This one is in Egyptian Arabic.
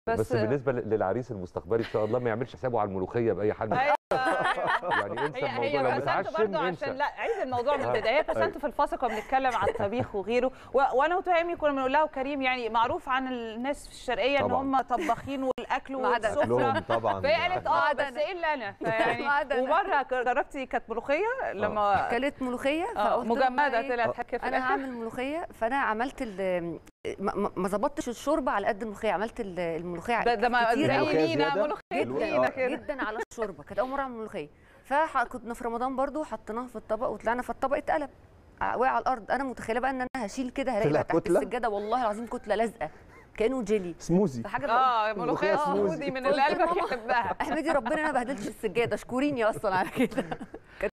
بس, بس بالنسبه للعريس المستقبلي ان شاء الله ما يعملش حسابه على الملوخيه باي حد أيوة. يعني انسى هي الموضوع هي لو بسنت متعشم برضه انسى عشان لا عيد الموضوع من آه. البدايه بسنت أيوة. في الفاصل كنا بنتكلم عن الطبيخ وغيره و... وانا وتهامي كنا بنقول لها وكريم يعني معروف عن الناس في الشرقيه ان طبعاً. هم طباخين والاكل ما عدا والسفره أكلهم طبعا فهي قالت اه ما عدا بس أنا. ايه اللي انا ما فيعني عدا أنا. ومره جربتي كانت ملوخيه لما كلت ملوخيه آه، فقلت لهم مجمده بقى إيه، طلعت حكه في انا الآخر. هعمل ملوخيه فانا عملت ال ما- ما ما ظبطتش الشوربه على قد الملوخيه عملت ال- الملوخيه ده ده ما كتير زي قوي. ملوخية لينا زيادة؟ ملوخيه جداً. لينا آه. كده جدا على الشوربه كانت اول مره اعمل ملوخيه فكنا في رمضان برضو حطيناها في الطبق وطلعنا فالطبق اتقلب ع- وقع على الارض انا متخيله بقى ان انا هشيل كده هلاقي طلع بقى تحت كتلة؟ السجاده والله العظيم كتله لازقه كانه جيلي سموزي فحاجه اه ملوخيه ملوخية سموزي. سموذي من اللي قلبك يحبها احمدي ربنا انا ما بهدلتش السجاده اشكريني اصلا على كده